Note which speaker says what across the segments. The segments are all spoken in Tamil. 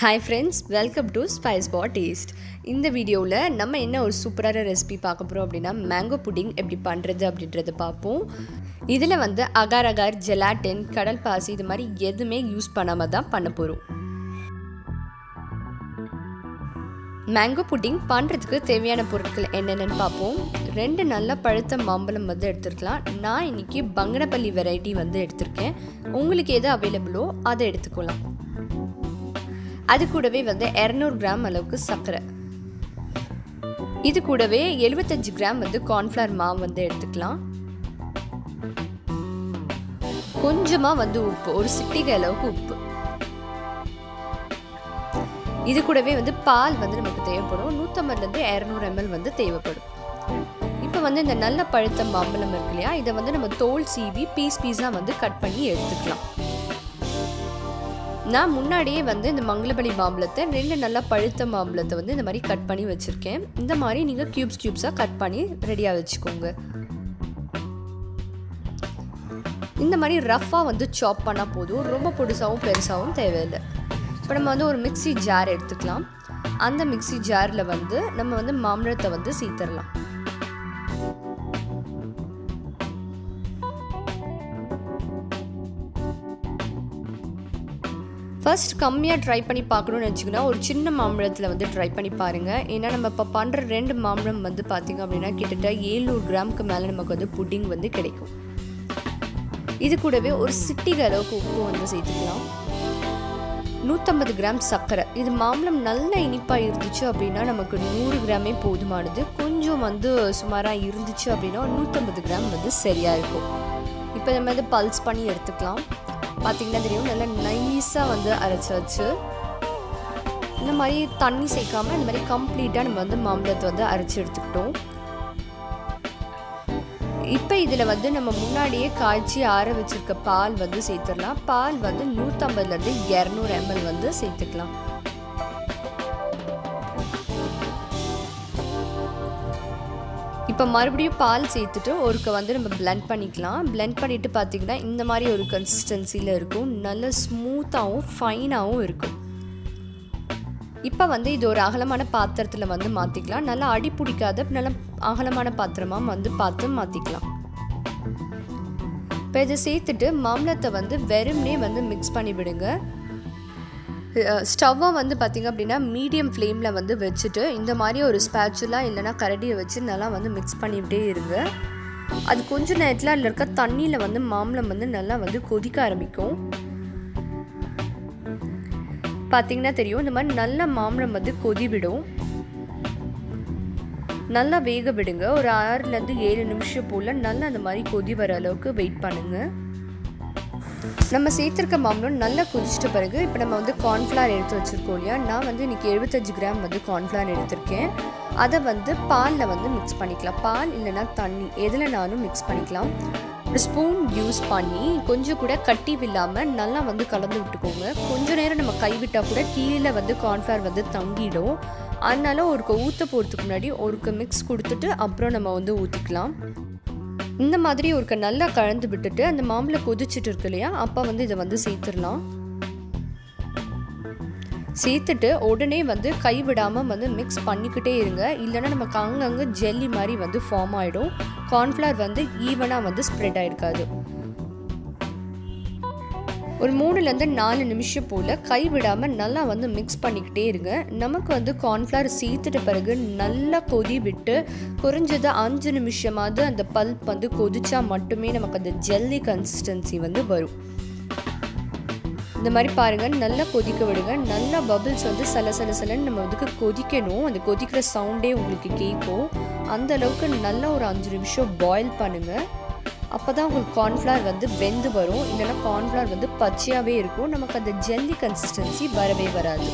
Speaker 1: hi friends welcome to spice பா டேஸ்ட் இந்த வீடியோவில் நம்ம என்ன ஒரு சூப்பரான ரெசிபி பார்க்க போகிறோம் அப்படின்னா மேங்கோ புட்டிங் எப்படி பண்ணுறது அப்படின்றத பார்ப்போம் இதில் வந்து அகார் அகார் ஜெலாட்டின் கடல் பாசி இது மாதிரி எதுவுமே யூஸ் பண்ணாமல் தான் பண்ண போகிறோம் மேங்கோ புட்டிங் பண்ணுறதுக்கு தேவையான பொருட்கள் என்னென்னு பார்ப்போம் ரெண்டு நல்ல பழுத்த மாம்பழம் வந்து எடுத்துருக்கலாம் நான் இன்றைக்கி பங்கனப்பள்ளி வெரைட்டி வந்து எடுத்திருக்கேன் உங்களுக்கு எது அவைலபிளோ அதை எடுத்துக்கலாம் அது கூடவே வந்து இரநூறு கிராம் அளவுக்கு சர்க்கரை இது கூடவே எழுபத்தஞ்சு கிராம் வந்து கார்ன்ஃப்ளவர் மாவு வந்து எடுத்துக்கலாம் கொஞ்சமாக வந்து உப்பு ஒரு சிட்டிகை அளவுக்கு உப்பு இது கூடவே வந்து பால் வந்து நமக்கு தேவைப்படும் நூற்றம்பதுலேருந்து இரநூறு எம்எல் வந்து தேவைப்படும் இப்போ வந்து இந்த நல்ல பழுத்த மாம்பழம் இருக்கு இல்லையா இதை வந்து நம்ம தோல் சீவி பீஸ் பீஸாக வந்து கட் பண்ணி எடுத்துக்கலாம் நான் முன்னாடியே வந்து இந்த மங்களபலி மாம்பழத்தை ரெண்டு நல்லா பழுத்த மாம்பழத்தை வந்து இந்த மாதிரி கட் பண்ணி வச்சுருக்கேன் இந்த மாதிரி நீங்கள் க்யூப்ஸ் க்யூப்ஸாக கட் பண்ணி ரெடியாக வச்சுக்கோங்க இந்த மாதிரி ரஃப்பாக வந்து சாப் பண்ணால் போதும் ரொம்ப பொடிசாகவும் பெருசாகவும் தேவையில்லை இப்போ நம்ம வந்து ஒரு மிக்சி ஜார் எடுத்துக்கலாம் அந்த மிக்சி ஜாரில் வந்து நம்ம வந்து மாம்பழத்தை வந்து சீத்தரலாம் ஃபர்ஸ்ட் கம்மியாக ட்ரை பண்ணி பார்க்கணுன்னு வச்சுக்கோன்னா ஒரு சின்ன மாம்பழத்தில் வந்து ட்ரை பண்ணி பாருங்கள் ஏன்னா நம்ம இப்போ பண்ணுற ரெண்டு மாம்பழம் வந்து பார்த்திங்க அப்படின்னா கிட்டத்தட்ட ஏழ்நூறு கிராமுக்கு மேலே நமக்கு வந்து புட்டிங் வந்து கிடைக்கும் இது கூடவே ஒரு சிட்டிகை அளவுக்கு உப்பு வந்து சேர்த்துக்கலாம் நூற்றம்பது கிராம் சர்க்கரை இது மாம்பழம் நல்ல இனிப்பாக இருந்துச்சு அப்படின்னா நமக்கு நூறு கிராமே போதுமானது கொஞ்சம் வந்து சுமாராக இருந்துச்சு அப்படின்னா நூற்றம்பது கிராம் வந்து சரியாக இருக்கும் இப்போ நம்ம வந்து பல்ஸ் பண்ணி எடுத்துக்கலாம் பார்த்திங்கன்னா தெரியும் நல்லா நைஸாக வந்து அரைச்சாச்சு இந்த மாதிரி தண்ணி சேர்க்காம இந்த மாதிரி கம்ப்ளீட்டாக நம்ம வந்து மாம்பழத்தை வந்து அரைச்சி எடுத்துக்கிட்டோம் இப்போ இதில் வந்து நம்ம முன்னாடியே காய்ச்சி ஆற வச்சுருக்க பால் வந்து சேர்த்துடலாம் பால் வந்து நூற்றம்பதுலேருந்து இரநூறு எம்எல் வந்து சேர்த்துக்கலாம் இப்போ மறுபடியும் பால் சேர்த்துட்டு ஒருக்க வந்து நம்ம பிளெண்ட் பண்ணிக்கலாம் பிளெண்ட் பண்ணிவிட்டு பார்த்திங்கன்னா இந்த மாதிரி ஒரு கன்சிஸ்டன்சியில் இருக்கும் நல்ல ஸ்மூத்தாகவும் ஃபைனாகவும் இருக்கும் இப்போ வந்து இது ஒரு அகலமான பாத்திரத்தில் வந்து மாற்றிக்கலாம் நல்லா அடி பிடிக்காத நல்ல அகலமான பாத்திரமாக வந்து பார்த்து மாற்றிக்கலாம் இப்போ இதை சேர்த்துட்டு மாம்பழத்தை வந்து வெறும்னே வந்து மிக்ஸ் பண்ணி விடுங்க ஸ்டவ்வை வந்து பார்த்திங்க அப்படின்னா மீடியம் ஃப்ளேமில் வந்து வச்சுட்டு இந்த மாதிரி ஒரு ஸ்பேச்சுலாக இல்லைனா கரடியை வச்சு நல்லா வந்து மிக்ஸ் பண்ணிவிட்டே இருங்க அது கொஞ்சம் நேரத்தில் அதில் இருக்க தண்ணியில் வந்து மாம்பழம் வந்து நல்லா வந்து கொதிக்க ஆரம்பிக்கும் பார்த்தீங்கன்னா தெரியும் இந்த மாதிரி நல்ல மாம்பழம் வந்து கொதி விடும் நல்லா வேக விடுங்க ஒரு ஆறுலேருந்து ஏழு நிமிஷம் போல் நல்லா அந்த மாதிரி கொதி வர அளவுக்கு வெயிட் பண்ணுங்கள் நம்ம சேர்த்துருக்க மாம்பழம் நல்லா கொதிச்சிட்ட பிறகு இப்போ நம்ம வந்து கார்ன்ஃப்ளவர் எடுத்து வச்சுருக்கோம் இல்லையா நான் வந்து இன்றைக்கி எழுபத்தஞ்சு கிராம் வந்து கார்ன்ஃப்ளவர் எடுத்திருக்கேன் அதை வந்து பாலில் வந்து மிக்ஸ் பண்ணிக்கலாம் பால் இல்லைனா தண்ணி எதுலனாலும் மிக்ஸ் பண்ணிக்கலாம் ஒரு ஸ்பூன் யூஸ் பண்ணி கொஞ்சம் கூட கட்டி இல்லாமல் நல்லா வந்து கலந்து விட்டுக்கோங்க கொஞ்ச நேரம் நம்ம கைவிட்டால் கூட கீழே வந்து கார்ன்ஃப்ளவர் வந்து தங்கிடும் அதனால ஒருக்க ஊற்ற போகிறதுக்கு முன்னாடி ஒருக்க மிக்ஸ் கொடுத்துட்டு அப்புறம் நம்ம வந்து ஊற்றிக்கலாம் இந்த மாதிரி ஒருக்க நல்லா கலந்து விட்டுட்டு அந்த மாம்பழம் கொதிச்சுட்டு இருக்கு இல்லையா அப்போ வந்து இதை வந்து சேர்த்துடலாம் சேர்த்துட்டு உடனே வந்து கை விடாமல் வந்து மிக்ஸ் பண்ணிக்கிட்டே இருங்க இல்லைன்னா நமக்கு அங்கங்கே ஜெல்லி மாதிரி வந்து ஃபார்ம் ஆகிடும் கார்ன்ஃப்ளவர் வந்து ஈவனாக வந்து ஸ்ப்ரெட் ஆகிருக்காது ஒரு மூணுலேருந்து நாலு நிமிஷம் போல் கை விடாமல் நல்லா வந்து மிக்ஸ் பண்ணிக்கிட்டே இருங்க நமக்கு வந்து கார்ன்ஃப்ளவர் சேர்த்துட்ட பிறகு நல்லா கொதி விட்டு குறைஞ்சது அஞ்சு நிமிஷமாவது அந்த பல்ப் வந்து கொதிச்சா மட்டுமே நமக்கு அந்த ஜெல்லி கன்சிஸ்டன்சி வந்து வரும் இந்த மாதிரி பாருங்கள் நல்லா கொதிக்க விடுங்க நல்லா பபிள்ஸ் வந்து சல சல சலன்னு நம்ம வந்து கொதிக்கணும் அந்த கொதிக்கிற சவுண்டே உங்களுக்கு கேட்கும் அந்த அளவுக்கு நல்லா ஒரு அஞ்சு நிமிஷம் பாயில் பண்ணுங்கள் அப்போ தான் உங்களுக்கு கார்ன்ஃப்ளவர் வந்து வெந்து வரும் இல்லைன்னா கார்ன்ஃப்ளவர் வந்து பச்சையாகவே இருக்கும் நமக்கு அந்த ஜெல்லி கன்சிஸ்டன்சி வரவே வராது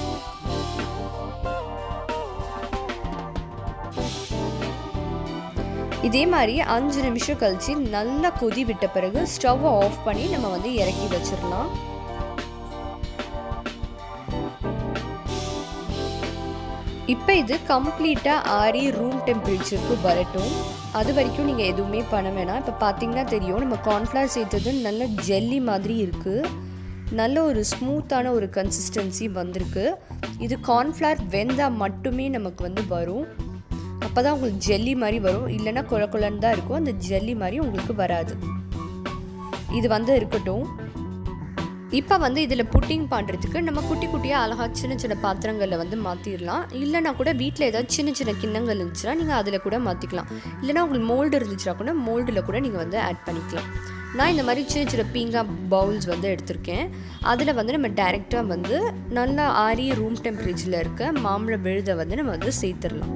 Speaker 1: இதே மாதிரி அஞ்சு நிமிஷம் கழிச்சு நல்லா கொதி விட்ட பிறகு ஸ்டவ்வை ஆஃப் பண்ணி நம்ம வந்து இறக்கி வச்சிடலாம் இப்போ இது கம்ப்ளீட்டாக ஆறி ரூம் டெம்பரேச்சருக்கு வரட்டும் அது வரைக்கும் நீங்கள் எதுவுமே பண்ண வேணாம் இப்போ பார்த்தீங்கன்னா தெரியும் நம்ம கார்ன்ஃப்ளவர் சேர்த்தது நல்ல ஜெல்லி மாதிரி இருக்குது நல்ல ஒரு ஸ்மூத்தான ஒரு கன்சிஸ்டன்சி வந்திருக்கு இது கார்ன்ஃப்ளவர் வெந்தால் மட்டுமே நமக்கு வந்து வரும் அப்போ தான் உங்களுக்கு ஜெல்லி மாதிரி வரும் இல்லைன்னா குழ குழன்னு தான் இருக்கும் அந்த ஜெல்லி மாதிரி உங்களுக்கு வராது இது வந்து இருக்கட்டும் இப்போ வந்து இதில் புட்டிங் பண்ணுறதுக்கு நம்ம குட்டி குட்டியாக அழகா சின்ன சின்ன பாத்திரங்களில் வந்து மாற்றிடலாம் இல்லைனா கூட வீட்டில் ஏதாவது சின்ன சின்ன கிண்ணங்கள் இருந்துச்சுன்னா நீங்கள் அதில் கூட மாற்றிக்கலாம் இல்லைனா உங்களுக்கு மோல்டு இருந்துச்சுன்னா கூட மோல்டில் கூட நீங்கள் வந்து ஆட் பண்ணிக்கலாம் நான் இந்த மாதிரி சின்ன சின்ன பீங்கா பவுல்ஸ் வந்து எடுத்திருக்கேன் அதில் வந்து நம்ம டைரெக்டாக வந்து நல்லா ஆறி ரூம் டெம்பரேச்சரில் இருக்க மாம்பழ விழுதை வந்து நம்ம வந்து சேர்த்துடலாம்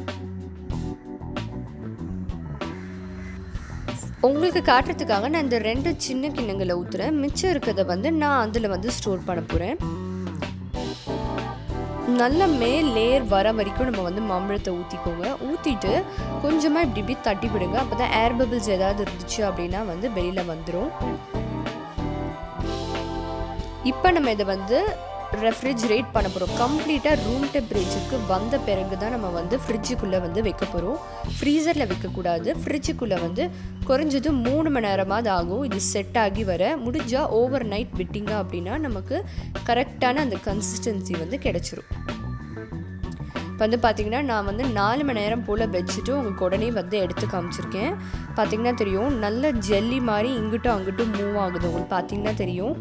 Speaker 1: உங்களுக்கு காட்டுறதுக்காக நான் இந்த ரெண்டு சின்ன கிண்ணங்களை ஊற்றுறேன் மிச்சம் இருக்கிறத வந்து நான் அதில் வந்து ஸ்டோர் பண்ண போகிறேன் நல்ல மேல் லேயர் வர வரைக்கும் நம்ம வந்து மாம்பழத்தை ஊற்றிக்கோங்க ஊற்றிட்டு கொஞ்சமாக இப்படி இப்படி தட்டி விடுங்க அப்போ தான் ஏர் பபிள்ஸ் ஏதாவது இருந்துச்சு அப்படின்னா வந்து வெளியில் வந்துடும் இப்போ நம்ம இதை வந்து ரெஃப்ரிஜரேட் பண்ண போகிறோம் கம்ப்ளீட்டாக ரூம் டெம்பரேச்சருக்கு வந்த பிறகு தான் நம்ம வந்து ஃப்ரிட்ஜுக்குள்ளே வந்து வைக்க போகிறோம் ஃப்ரீசரில் வைக்கக்கூடாது ஃப்ரிட்ஜுக்குள்ளே வந்து குறைஞ்சது மூணு மணி நேரமாவது ஆகும் இது செட் ஆகி வர முடிஞ்சால் ஓவர் நைட் விட்டிங்க அப்படின்னா நமக்கு கரெக்டான அந்த கன்சிஸ்டன்சி வந்து கிடச்சிரும் இப்போ வந்து பார்த்திங்கன்னா நான் வந்து நாலு மணி நேரம் போல் வச்சுட்டு உங்களுக்கு உடனே வந்து எடுத்து காமிச்சிருக்கேன் பார்த்திங்கன்னா தெரியும் நல்ல ஜெல்லி மாதிரி இங்கிட்டும் அங்கிட்டும் மூவ் ஆகுது உங்களுக்கு பார்த்திங்கன்னா தெரியும்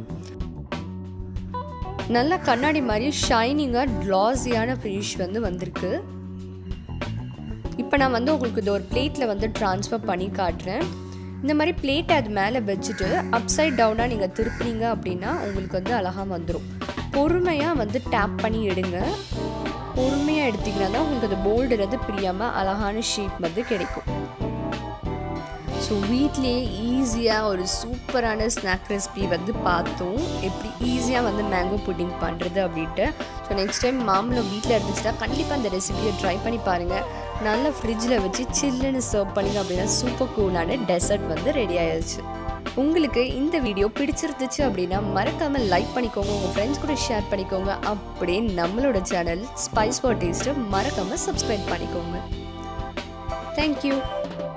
Speaker 1: நல்ல கண்ணாடி மாதிரி ஷைனிங்காக க்ளாஸியான ஃபினிஷ் வந்து வந்திருக்கு இப்போ நான் வந்து உங்களுக்கு இது ஒரு பிளேட்டில் வந்து ட்ரான்ஸ்ஃபர் பண்ணி காட்டுறேன் இந்த மாதிரி பிளேட்டை அது மேலே வச்சுட்டு அப்சைட் டவுனாக நீங்கள் திருப்பினீங்க அப்படின்னா உங்களுக்கு வந்து அழகாக வந்துடும் பொறுமையாக வந்து டேப் பண்ணி எடுங்க பொறுமையாக எடுத்திங்கன்னா தான் உங்களுக்கு அது போல்டுறது பிரியாமல் அழகான ஷேப் வந்து கிடைக்கும் ஸோ வீட்லேயே ஈஸியாக ஒரு சூப்பரான ஸ்நாக் ரெசிபி வந்து பார்த்தோம் எப்படி ஈஸியாக வந்து மேங்கோ புட்டிங் பண்ணுறது அப்படின்ட்டு ஸோ நெக்ஸ்ட் டைம் மாம்பழம் வீட்டில் இருந்துச்சுன்னா கண்டிப்பாக அந்த ரெசிபியை ட்ரை பண்ணி பாருங்கள் நல்லா ஃப்ரிட்ஜில் வச்சு சில்லுன்னு சர்வ் பண்ணிங்க அப்படின்னா சூப்பர் கூலான டெசர்ட் வந்து ரெடி ஆயிடுச்சு உங்களுக்கு இந்த வீடியோ பிடிச்சிருந்துச்சு அப்படின்னா மறக்காமல் லைக் பண்ணிக்கோங்க உங்கள் ஃப்ரெண்ட்ஸ் கூட ஷேர் பண்ணிக்கோங்க அப்படியே நம்மளோட சேனல் ஸ்பைஸ் ஃபார் டேஸ்ட்டை மறக்காமல் சப்ஸ்கிரைப் பண்ணிக்கோங்க தேங்க்யூ